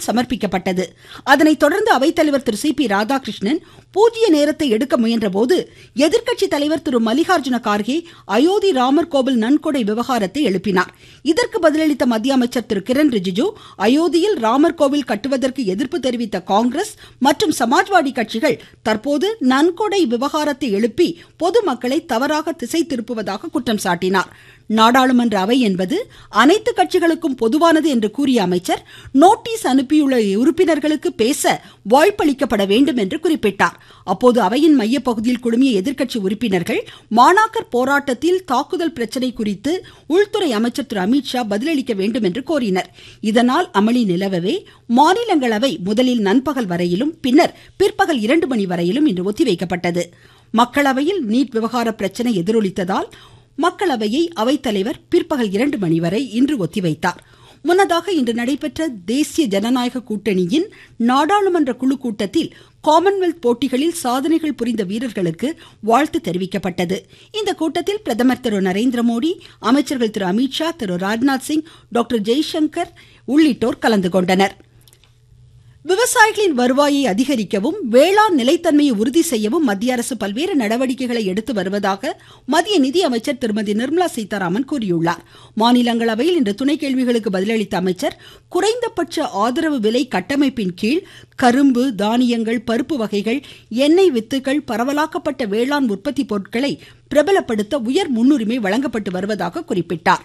சமர்ப்பிக்கப்பட்டது அதனைத் தொடர்ந்து அவைத்தலைவர் திரு சி பி ராதாகிருஷ்ணன் பூஜ்ய நேரத்தை எடுக்க முயன்றபோது எதிர்க்கட்சி தலைவர் திரு மல்லிகார்ஜுன கார்கே அயோத்தி ராமர் கோவில் நன்கொடை விவகாரத்தை எழுப்பினார் இதற்கு பதிலளித்த மத்திய அமைச்சர் திரு கிரண் ரிஜிஜு அயோத்தியில் ராமர் கோவில் கட்டுவதற்கு எதிர்ப்பு தெரிவித்த காங்கிரஸ் மற்றும் சமாஜ்வாடி கட்சிகள் தற்போது நன்கொடை விவகாரத்தை எழுப்பி பொதுமக்களை தவறாக திசை திருப்புவதாக குற்றம் சாட்டினார் நாடாளுமன்ற அவை என்பது அனைத்து கட்சிகளுக்கும் பொதுவானது என்று கூறிய அமைச்சர் நோட்டீஸ் அனுப்பியுள்ள உறுப்பினர்களுக்கு பேச வாய்ப்பளிக்கப்பட வேண்டும் என்று குறிப்பிட்டார் அப்போது அவையின் மையப்பகுதியில் குழுமிய எதிர்க்கட்சி உறுப்பினர்கள் மாணாக்கர் போராட்டத்தில் தாக்குதல் பிரச்சனை குறித்து உள்துறை அமைச்சர் திரு அமித்ஷா பதிலளிக்க வேண்டும் என்று கோரினர் இதனால் அமளி நிலவவே மாநிலங்களவை முதலில் நண்பகல் வரையிலும் பின்னர் பிற்பகல் இரண்டு மணி வரையிலும் இன்று ஒத்திவைக்கப்பட்டது மக்களவையில் நீட் விவகார பிரச்சனை எதிரொலித்ததால் மக்களவையை அவைத்தலைவர் பிற்பகல் இரண்டு மணி வரை இன்று ஒத்திவைத்தார் முன்னதாக இன்று நடைபெற்ற தேசிய ஜனநாயக கூட்டணியின் நாடாளுமன்ற குழு கூட்டத்தில் காமன்வெல்த் போட்டிகளில் சாதனைகள் புரிந்த வீரர்களுக்கு வாழ்த்து தெரிவிக்கப்பட்டது இந்த கூட்டத்தில் பிரதமர் திரு நரேந்திர மோடி அமைச்சர்கள் திரு அமித்ஷா திரு ராஜ்நாத் சிங் டாக்டர் ஜெய்சங்கர் உள்ளிட்டோர் கலந்து கொண்டனர் விவசாயிகளின் வருவாயை அதிகரிக்கவும் வேளாண் நிலைத்தன்மையை உறுதி செய்யவும் மத்திய அரசு பல்வேறு நடவடிக்கைகளை எடுத்து வருவதாக மத்திய நிதியமைச்சர் திருமதி நிர்மலா சீதாராமன் கூறியுள்ளார் மாநிலங்களவையில் இன்று துணை கேள்விகளுக்கு பதிலளித்த அமைச்சர் குறைந்தபட்ச ஆதரவு விலை கட்டமைப்பின் கீழ் கரும்பு தானியங்கள் பருப்பு வகைகள் எண்ணெய் வித்துகள் பரவலாக்கப்பட்ட வேளாண் உற்பத்தி பொருட்களை பிரபலப்படுத்த உயர் முன்னுரிமை வழங்கப்பட்டு வருவதாக குறிப்பிட்டார்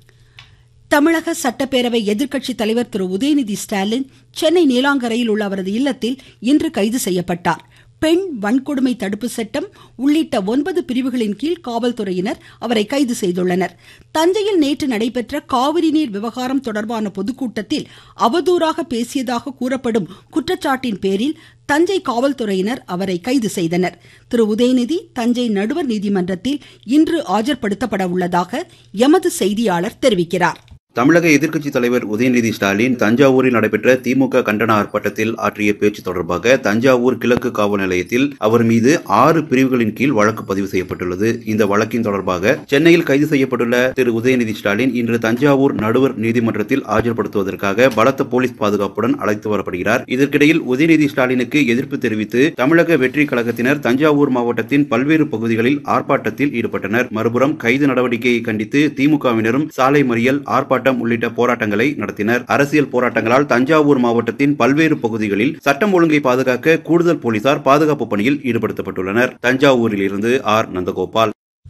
தமிழக சட்டப்பேரவை எதிர்க்கட்சி தலைவர் திரு உதயநிதி ஸ்டாலின் சென்னை நீலாங்கரையில் உள்ள அவரது இல்லத்தில் இன்று கைது செய்யப்பட்டார் பெண் வன்கொடுமை தடுப்பு சட்டம் உள்ளிட்ட ஒன்பது பிரிவுகளின் கீழ் காவல்துறையினர் அவரை கைது செய்துள்ளனர் தஞ்சையில் நேற்று நடைபெற்ற காவிரி நீர் விவகாரம் தொடர்பான பொதுக்கூட்டத்தில் அவதூறாக பேசியதாக கூறப்படும் குற்றச்சாட்டின் பேரில் தஞ்சை காவல்துறையினர் அவரை கைது செய்தனர் திரு உதயநிதி தஞ்சை நடுவர் நீதிமன்றத்தில் இன்று ஆஜர்படுத்தப்பட உள்ளதாக எமது செய்தியாளர் தெரிவிக்கிறார் தமிழக எதிர்க்கட்சி தலைவர் உதயநிதி ஸ்டாலின் தஞ்சாவூரில் நடைபெற்ற திமுக கண்டன ஆர்ப்பாட்டத்தில் ஆற்றிய பேச்சு தொடர்பாக தஞ்சாவூர் கிழக்கு காவல் நிலையத்தில் அவர் மீது ஆறு பிரிவுகளின் கீழ் வழக்கு பதிவு செய்யப்பட்டுள்ளது இந்த வழக்கின் தொடர்பாக சென்னையில் கைது செய்யப்பட்டுள்ள திரு உதயநிதி ஸ்டாலின் இன்று தஞ்சாவூர் நடுவர் நீதிமன்றத்தில் ஆஜர்படுத்துவதற்காக பலத்த போலீஸ் பாதுகாப்புடன் அழைத்து வரப்படுகிறார் இதற்கிடையில் உதயநிதி ஸ்டாலினுக்கு எதிர்ப்பு தெரிவித்து தமிழக வெற்றி கழகத்தினர் தஞ்சாவூர் மாவட்டத்தின் பல்வேறு பகுதிகளில் ஆர்ப்பாட்டத்தில் ஈடுபட்டனர் மறுபுறம் கைது நடவடிக்கையை கண்டித்து திமுகவினரும் சாலை மறியல் ஆர்ப்பாட்டம் போராட்டம் உள்ளிட்ட போராட்டங்களை நடத்தினர் அரசியல் போராட்டங்களால் தஞ்சாவூர் மாவட்டத்தின் பல்வேறு பகுதிகளில் சட்டம் ஒழுங்கை பாதுகாக்க கூடுதல் போலீசார் பாதுகாப்பு பணியில் ஈடுபடுத்தப்பட்டுள்ளனர் தஞ்சாவூரில் இருந்து ஆர் நந்தகோபால்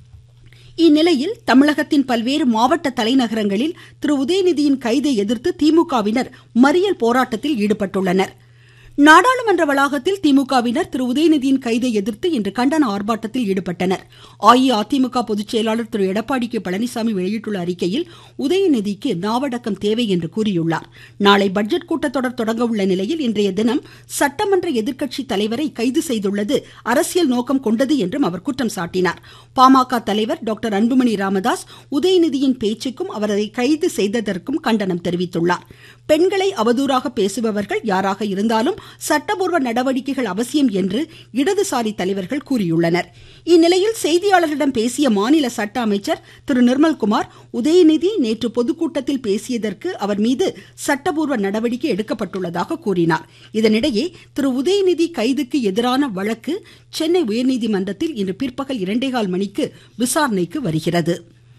இந்நிலையில் தமிழகத்தின் பல்வேறு மாவட்ட தலைநகரங்களில் திரு உதயநிதியின் கைதை எதிர்த்து திமுகவினர் மறியல் போராட்டத்தில் ஈடுபட்டுள்ளனர் நாடாளுமன்ற வளாகத்தில் திமுகவினர் திரு உதயநிதியின் கைதை எதிர்த்து இன்று கண்டன ஆர்ப்பாட்டத்தில் ஈடுபட்டனர் அஇஅதிமுக பொதுச் செயலாளர் திரு எடப்பாடி கே பழனிசாமி வெளியிட்டுள்ள அறிக்கையில் உதயநிதிக்கு நாவடக்கம் தேவை என்று கூறியுள்ளார் நாளை பட்ஜெட் கூட்டத்தொடர் தொடங்க உள்ள நிலையில் இன்றைய தினம் சட்டமன்ற எதிர்க்கட்சி தலைவரை கைது செய்துள்ளது அரசியல் நோக்கம் கொண்டது என்றும் அவர் குற்றம் சாட்டினார் பாமக தலைவர் டாக்டர் அன்புமணி ராமதாஸ் உதயநிதியின் பேச்சுக்கும் அவரை கைது செய்ததற்கும் கண்டனம் தெரிவித்துள்ளார் பெண்களை அவதூறாக பேசுபவர்கள் யாராக இருந்தாலும் சட்டபூர்வ நடவடிக்கைகள் அவசியம் என்று இடதுசாரி தலைவர்கள் கூறியுள்ளனர் இந்நிலையில் செய்தியாளர்களிடம் பேசிய மாநில சட்ட அமைச்சர் திரு நிர்மல்குமார் உதயநிதி நேற்று பொதுக்கூட்டத்தில் பேசியதற்கு அவர் மீது சட்டபூர்வ நடவடிக்கை எடுக்கப்பட்டுள்ளதாக கூறினார் இதனிடையே திரு உதயநிதி கைதுக்கு எதிரான வழக்கு சென்னை உயர்நீதிமன்றத்தில் இன்று பிற்பகல் இரண்டேகால் மணிக்கு விசாரணைக்கு வருகிறது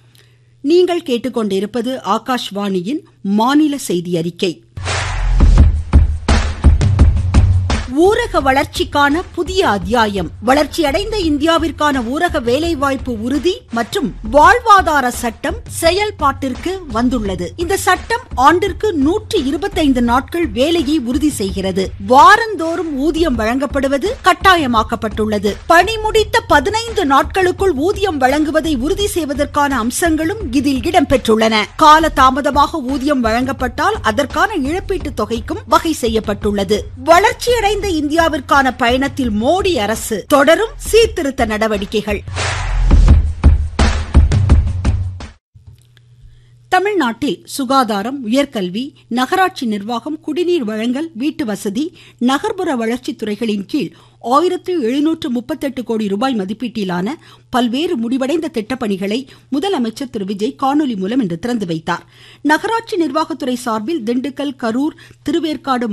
நீங்கள் கேட்டுக்கொண்டிருப்பது ஆகாஷ்வாணியின் மாநில செய்தி அறிக்கை ஊரக வளர்ச்சிக்கான புதிய அத்தியாயம் வளர்ச்சியடைந்த இந்தியாவிற்கான ஊரக வேலைவாய்ப்பு உறுதி மற்றும் வாழ்வாதார சட்டம் செயல்பாட்டிற்கு வந்துள்ளது இந்த சட்டம் ஆண்டிற்கு நூற்றி இருபத்தைந்து நாட்கள் வேலையை உறுதி செய்கிறது வாரந்தோறும் ஊதியம் வழங்கப்படுவது கட்டாயமாக்கப்பட்டுள்ளது பணி முடித்த பதினைந்து நாட்களுக்குள் ஊதியம் வழங்குவதை உறுதி செய்வதற்கான அம்சங்களும் இதில் இடம்பெற்றுள்ளன கால தாமதமாக ஊதியம் வழங்கப்பட்டால் அதற்கான இழப்பீட்டு தொகைக்கும் வகை செய்யப்பட்டுள்ளது வளர்ச்சியடைந்த வளர்ந்த இந்தியாவிற்கான பயணத்தில் மோடி அரசு தொடரும் சீர்திருத்த நடவடிக்கைகள் தமிழ்நாட்டில் சுகாதாரம் உயர்கல்வி நகராட்சி நிர்வாகம் குடிநீர் வழங்கல் வீட்டு வசதி நகர்ப்புற வளர்ச்சி துறைகளின் கீழ் ஆயிரத்து எழுநூற்று முப்பத்தெட்டு கோடி ரூபாய் மதிப்பீட்டிலான பல்வேறு முடிவடைந்த திட்டப்பணிகளை முதலமைச்சர் திரு விஜய் காணொலி மூலம் இன்று திறந்து வைத்தார் நகராட்சி நிர்வாகத்துறை சார்பில் திண்டுக்கல் கரூர் திருவேற்காடு